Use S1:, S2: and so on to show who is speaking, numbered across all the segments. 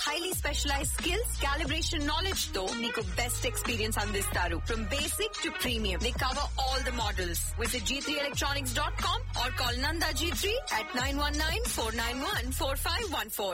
S1: Highly specialise skills calibration knowledge తో మీకు best experience అందిస్తారు from basic to premium they cover all the models visit G three electronics dot com or call Nanda G three at nine one nine four nine one four five one four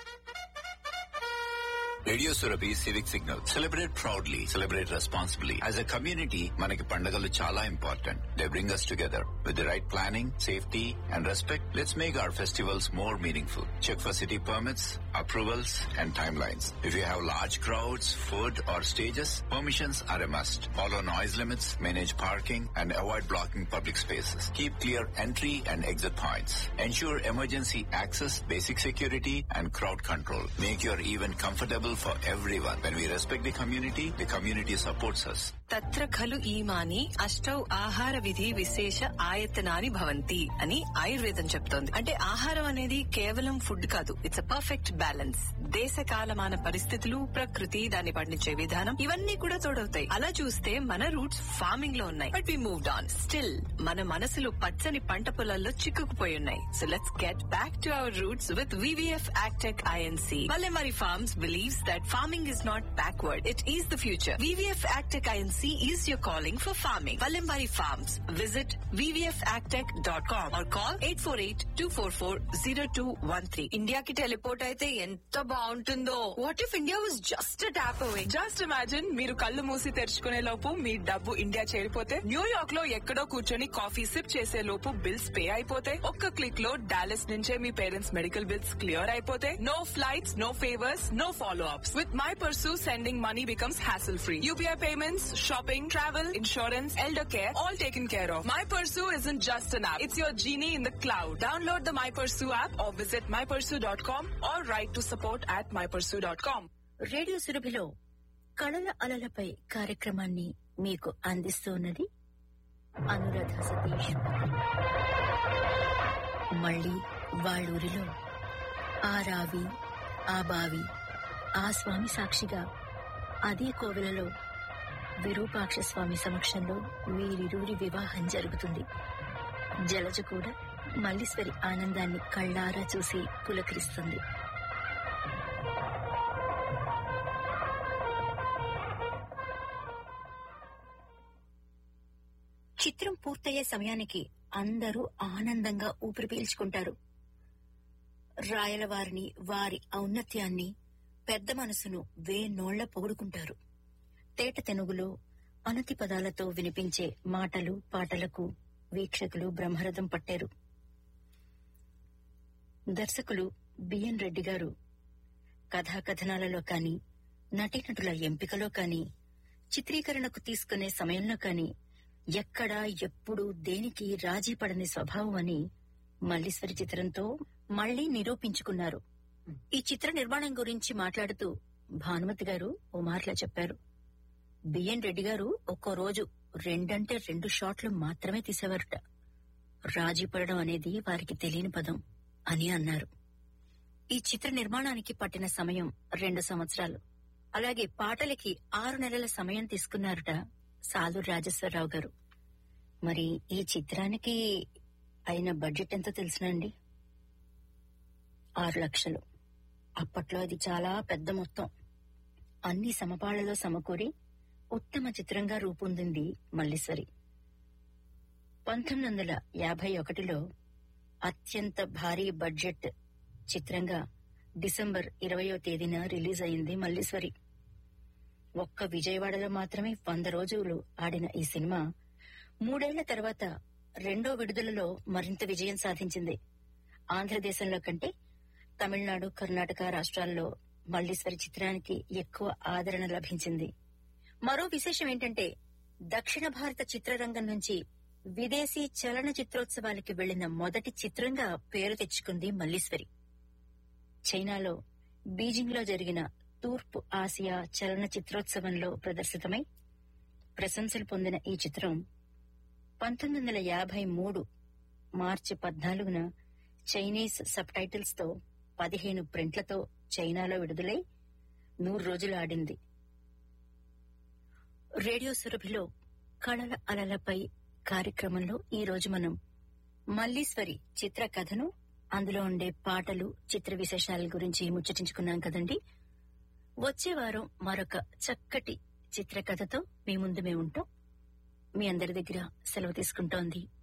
S2: radio Surabhi civic signal celebrate proudly celebrate responsibly as a community మనకి పండుగలు చాలా important they bring us together with the right planning safety and respect let's make hour festivals more meaningful check for city permits approvals and timelines if you have large crowds food or stages permissions are a must follow noise limits manage parking and avoid blocking public spaces keep clear entry and exit points ensure emergency access basic security and crowd control. Make your event comfortable for everyone. When we respect the community, the community supports us.
S1: తత్ర ఖలు ఈమాని అష్టౌ ఆహార విధి విశేష ఆయతనాని భవంతి అని ఆయుర్వేదం చెప్తోంది అంటే ఆహారం అనేది కేవలం ఫుడ్ కాదు ఇట్స్ అ పర్ఫెక్ట్ బ్యాలెన్స్ దేశ కాలమాన పరిస్థితులు ప్రకృతి దాన్ని పండించే విధానం ఇవన్నీ కూడా తోడవుతాయి అలా చూస్తే మన రూట్స్ ఫార్మింగ్ లో ఉన్నాయి but we moved on still మన మనసులు పచ్చని పంట పొలాల్లో చిక్కుకుపోయి ఉన్నాయి so let's get back to our roots with V V F agtech I N C Valemari Farms believes that farming is not backward. It is the future. VVF Agtech INC is your calling for farming. Valemari Farms. Visit vvfagtech.com or call 848-244-0213. ఇండియాకి teleport అయితే ఎంత బాగుంటుందో what if India was just tap away
S3: just imagine మీరు కళ్ళు మూసి తెరుచుకునే లోపు మీ డబ్బు India చేరిపోతే New York లో ఎక్కడో కూర్చొని కాఫీ సిప్ చేసే లోపు బిల్స్ పే అయిపోతే ఒక్క క్లిక్ లో డాలస్ నుంచే మీ పేరెంట్స్ మెడికల్ బిల్స్ క్లియర్ అయిపోతే no flights no favours no follow ups with my Pursu sending money becomes hassle free UPI payments shopping travel insurance elder care all taken care of my Pursu is in just an app it's your genie in the cloud download the my Pursu app or visit my Pursu dot com or write to support at my Pursu dot com
S4: radio సురభిలో కళల అలలపై కార్యక్రమాన్ని మీకు అందిస్తూ ఉన్నది అనురాధ సతీష్ మళ్ళీ వాళ్ళూరిలో ఆ రావి ఆ బావి ఆ స్వామి సాక్షిగా అదే కోవెలలో విరూపాక్ష స్వామి సమక్షంలో వీరిరువురి వివాహం జరుగుతుంది జలజ కూడా మల్లీశ్వరి ఆనందాన్ని కళ్ళారా చూసి పులకరిస్తుంది చిత్రం పూర్తయ్యే సమయానికి అందరూ ఆనందంగా ఊపిరి పీల్చుకుంటారు రాయల వారిని వారి ఔన్నత్యాన్ని పెద్ద మనసును వేనోళ్ల పొగుడుకుంటారు తేట తెనుగులో అనతి పదాలతో వినిపించే మాటలు పాటలకు వీక్షకులు బ్రహ్మరథం పట్టారు దర్శకులు బిఎన్ రెడ్డి గారు కథాకథనాలలో కాని నటీనటుల ఎంపికలో కాని చిత్రీకరణకు తీసుకునే సమయంలో కాని ఎక్కడా ఎప్పుడు దేనికి రాజీ పడని స్వభావం అని మల్లీశ్వరి చిత్రంతో మళ్లీ నిరూపించుకున్నారు ఈ చిత్ర నిర్మాణం గురించి మాట్లాడుతూ భానుమతి గారు ఓ మాటలా చెప్పారు బిఎన్ రెడ్డి గారు ఒక్కో రోజు రెండంటే రెండు షాట్లు మాత్రమే తీసేవారట రాజీ పడడం అనేది వారికి తెలియని పదం అని అన్నారు ఈ చిత్ర నిర్మాణానికి పట్టిన సమయం రెండు సంవత్సరాలు అలాగే పాటలకి ఆరు నెలల సమయం తీసుకున్నారట సాలూరు రాజేశ్వరరావు గారు మరి ఈ చిత్రానికి అయిన బడ్జెట్ ఎంతో తెలుసునండి ఆరు లక్షలు అప్పట్లో అది చాలా పెద్ద మొత్తం అన్ని సమపాళ్లలో సమకూరి ఉత్తమ చిత్రంగా రూపొందింది మల్లీశ్వరి పంతొమ్మిది వందల యాభై ఒకటిలో అత్యంత భారీ బడ్జెట్ చిత్రంగా డిసెంబర్ ఇరవయో తేదీన రిలీజ్ అయింది మల్లీశ్వరి ఒక్క విజయవాడలో మాత్రమే వంద రోజులు ఆడిన ఈ సినిమా మూడేళ్ల తర్వాత రెండో విడుదలలో మరింత విజయం సాధించింది ఆంధ్రదేశంలో కంటే తమిళనాడు కర్ణాటక రాష్ట్రాల్లో మల్లీశ్వరి చిత్రానికి ఎక్కువ ఆదరణ లభించింది మరో విశేషం ఏంటంటే దక్షిణ భారత చిత్రరంగం నుంచి విదేశీ చలన చిత్రోత్సవాలకి వెళ్లిన మొదటి చిత్రంగా పేరు తెచ్చుకుంది మల్లీశ్వరి చైనాలో బీజింగ్ లో జరిగిన తూర్పు ఆసియా చలన చిత్రోత్సవంలో ప్రదర్శితమై ప్రశంసలు పొందిన ఈ చిత్రం పంతొమ్మిది వందల యాభై మూడు మార్చి పద్నాలుగున చైనీస్ సబ్ టైటిల్స్ తో పదిహేను ప్రింట్లతో చైనాలో విడుదలై నూరు రోజులు ఆడింది రేడియో సురభిలో కళల అలలపై కార్యక్రమంలో ఈ రోజు మనం మల్లీశ్వరి చిత్ర కథను అందులో ఉండే పాటలు చిత్ర విశేషాల గురించి ముచ్చటించుకున్నాం కదండి వచ్చే వారం మరొక చక్కటి చిత్రకథతో మీ ముందు మేము ఉంటాం మీ అందరి దగ్గర సెలవు తీసుకుంటోంది